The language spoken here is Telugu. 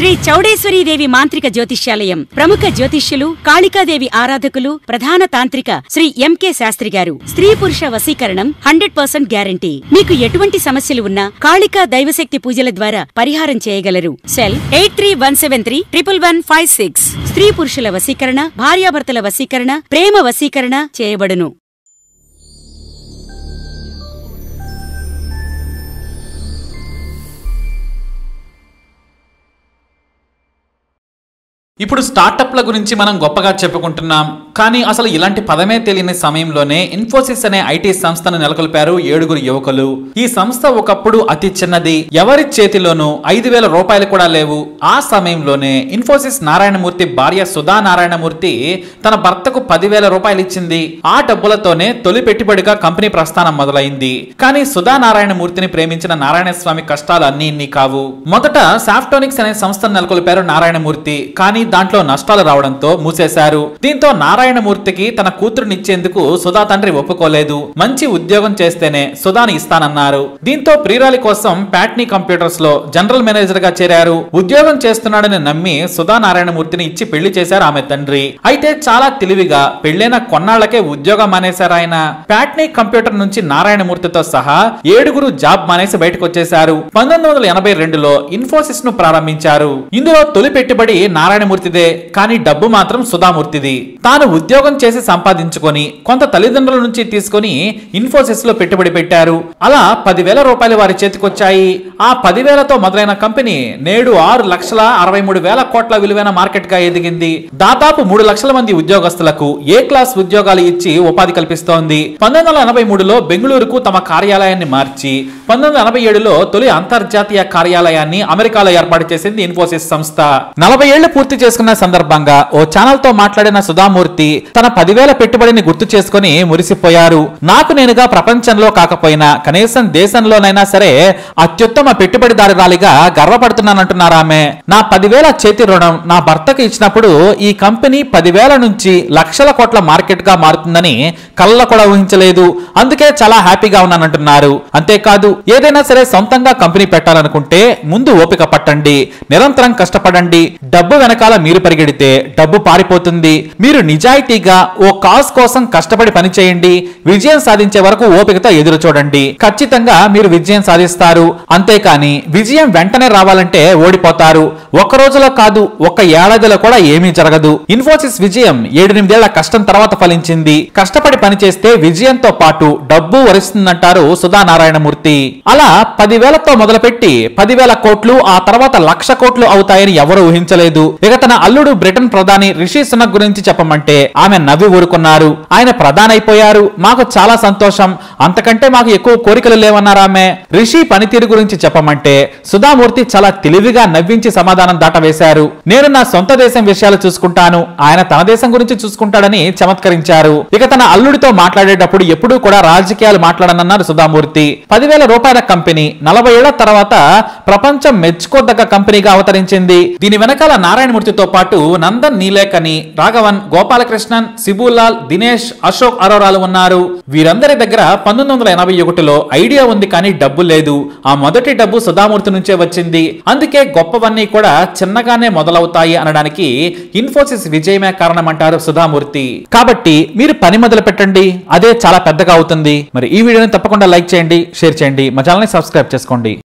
శ్రీ చౌడేశ్వరీదేవి మాంత్రిక జ్యోతిష్యాలయం ప్రముఖ జ్యోతిష్యులు కాళికాదేవి ఆరాధకులు ప్రధాన తాంత్రిక శ్రీ ఎంకే శాస్త్రి గారు స్త్రీ పురుష వశీకరణం హండ్రెడ్ పర్సెంట్ గ్యారంటీ మీకు ఎటువంటి సమస్యలు ఉన్నా కాళికా దైవశక్తి పూజల ద్వారా పరిహారం చేయగలరు cell eight three one seven three triple one five six స్త్రీ పురుషుల వశీకరణ భార్యాభర్తల వశీకరణ ప్రేమ వశీకరణ చేయబడును ఇప్పుడు స్టార్టప్ల గురించి మనం గొప్పగా చెప్పుకుంటున్నాం కానీ అసలు ఇలాంటి పదమే తెలియని సమయంలోనే ఇన్ఫోసిస్ అనే ఐటీ సంస్థను నెలకొల్పారు ఏడుగురు యువకులు ఈ సంస్థ ఒకప్పుడు అతి చిన్నది ఎవరి చేతిలోనూ ఐదు వేల రూపాయలు కూడా లేవు ఆ సమయంలోనే ఇన్ఫోసిస్ నారాయణమూర్తి భార్య సుధా నారాయణమూర్తి తన భర్తకు పదివేల రూపాయలు ఇచ్చింది ఆ డబ్బులతోనే తొలి పెట్టుబడిగా కంపెనీ ప్రస్థానం మొదలైంది కానీ సుధా నారాయణమూర్తిని ప్రేమించిన నారాయణ స్వామి కష్టాలు అన్ని ఇన్ని కావు మొదట సాఫ్టోనిక్స్ అనే సంస్థను నెలకొల్పారు నారాయణమూర్తి కానీ దాంట్లో నష్టాలు రావడంతో మూసేశారు దీంతో నారాయణమూర్తికి తన కూతురునిచ్చేందుకు సుధా తండ్రి ఒప్పుకోలేదు మంచి ఉద్యోగం చేస్తేనే సుధాని ఇస్తానన్నారు దీంతో ప్రియురాలి కోసం ప్యాట్నీ కంప్యూటర్స్ లో జనరల్ మేనేజర్ గా చేరారు ఉద్యోగం చేస్తున్నాడని నమ్మి సుధా నారాయణమూర్తిని ఇచ్చి పెళ్లి చేశారు ఆమె తండ్రి అయితే చాలా తెలివిగా పెళ్లైన కొన్నాళ్లకే ఉద్యోగం మానేశారు ఆయన ప్యాట్నీ కంప్యూటర్ నుంచి నారాయణమూర్తితో సహా ఏడుగురు జాబ్ మానేసి బయటకు వచ్చేశారు పంతొమ్మిది వందల ఎనభై రెండులో ఇన్ఫోసిస్ ను ప్రారంభించారు ఇందులో తొలి పెట్టుబడి నారాయణమూర్తిదే కానీ డబ్బు మాత్రం సుధామూర్తిది తాను ఉద్యోగం చేసి సంపాదించుకొని కొంత తల్లిదండ్రుల నుంచి తీసుకొని ఇన్ఫోసిస్ లో పెట్టుబడి పెట్టారు అలా పదివేల రూపాయలు వారి చేతికొచ్చాయి ఆ పదివేలతో మొదలైన కంపెనీ నేడు ఆరు లక్షల అరవై మూడు వేల కోట్ల విలువైన మార్కెట్ గా ఎదిగింది దాదాపు మూడు లక్షల మంది ఉద్యోగస్తులకు ఏ క్లాస్ ఉద్యోగాలు ఇచ్చి ఉపాధి కల్పిస్తోంది పంతొమ్మిది వందల ఎనభై మూడులో బెంగళూరుకు తమ కార్యాలయాన్ని మార్చి పంతొమ్మిది వందల ఎనభై ఏడులో తొలి అంతర్జాతీయ కార్యాలయాన్ని అమెరికాలో ఏర్పాటు చేసింది ఇన్ఫోసిస్ సంస్థ నలభై ఏళ్లు పూర్తి చేసుకున్న సందర్భంగా ఓ ఛానల్ తో మాట్లాడిన సుధామూర్తి తన పదివేల పెట్టుబడిని గుర్తు చేసుకుని మురిసిపోయారు నాకు నేనుగా ప్రపంచంలో కాకపోయినా కనీసం దేశంలోనైనా సరే అత్యుత్తమ పెట్టుబడిదారురాలిగా గర్వపడుతున్నానంటున్నారు ఆమె నా పదివేల చేతి రుణం నా భర్తకు ఇచ్చినప్పుడు ఈ కంపెనీ పదివేల నుంచి లక్షల కోట్ల మార్కెట్ గా మారుతుందని కళ్ళ కూడా ఊహించలేదు అందుకే చాలా హ్యాపీగా ఉన్నానంటున్నారు అంతేకాదు ఏదైనా సరే సొంతంగా కంపెనీ పెట్టాలనుకుంటే ముందు ఓపిక పట్టండి నిరంతరం కష్టపడండి డబ్బు వెనకాల మీరు పరిగెడితే డబ్బు పారిపోతుంది మీరు నిజాయితీగా ఓ కాజ్ కోసం కష్టపడి పని చేయండి విజయం సాధించే వరకు ఓపికతో ఎదురు చూడండి ఖచ్చితంగా మీరు విజయం సాధిస్తారు అంతేకాని విజయం వెంటనే రావాలంటే ఓడిపోతారు ఒక్క రోజులో కాదు ఒక్క ఏడాదిలో కూడా ఏమీ జరగదు ఇన్ఫోసిస్ విజయం ఏడెనిమిదేళ్ల కష్టం తర్వాత ఫలించింది కష్టపడి పనిచేస్తే విజయంతో పాటు డబ్బు వరిస్తుందంటారు సుధా నారాయణమూర్తి అలా పదివేలతో మొదలుపెట్టి పదివేల కోట్లు ఆ తర్వాత లక్ష కోట్లు అవుతాయని ఎవరు ఊహించలేదు ఇక తన అల్లుడు బ్రిటన్ ప్రధాని రిషి సునక్ గురించి చెప్పమంటే ఆమె నవ్వి ఊరుకున్నారు ఆయన ప్రధాని అయిపోయారు మాకు చాలా సంతోషం అంతకంటే మాకు ఎక్కువ కోరికలు లేవన్నారు ఆమె రిషి పనితీరు గురించి చెప్పమంటే సుధామూర్తి చాలా తెలివిగా నవ్వించి సమాధానం దాటవేశారు నేను నా సొంత దేశం విషయాలు చూసుకుంటాను ఆయన తన దేశం గురించి చూసుకుంటాడని చమత్కరించారు ఇక తన అల్లుడితో మాట్లాడేటప్పుడు ఎప్పుడూ కూడా రాజకీయాలు మాట్లాడనన్నారు సుధామూర్తి పదివేల రూపాయల కంపెనీ నలభై ఏళ్ల తర్వాత ప్రపంచం మెచ్చుకోదగ్గ కంపెనీగా అవతరించింది దీని వెనకాల నారాయణమూర్తితో పాటు నందన్ నీలేకని రాఘవన్ గోపాలకృష్ణన్ సిబులాల్ దినేష్ అశోక్ అరోరాలు ఉన్నారు వీరందరి దగ్గర పంతొమ్మిది వందల ఎనభై ఒకటిలో ఐడియా ఉంది కానీ డబ్బు లేదు ఆ మొదటి డబ్బు సుధామూర్తి నుంచే వచ్చింది అందుకే గొప్పవన్నీ కూడా చిన్నగానే మొదలవుతాయి అనడానికి ఇన్ఫోసిస్ విజయమే కారణమంటారు సుధామూర్తి కాబట్టి మీరు పని మొదలు పెట్టండి అదే చాలా పెద్దగా అవుతుంది మరి ఈ వీడియోని తప్పకుండా లైక్ చేయండి షేర్ చేయండి మా ఛానల్ని సబ్స్క్రైబ్ చేసుకోండి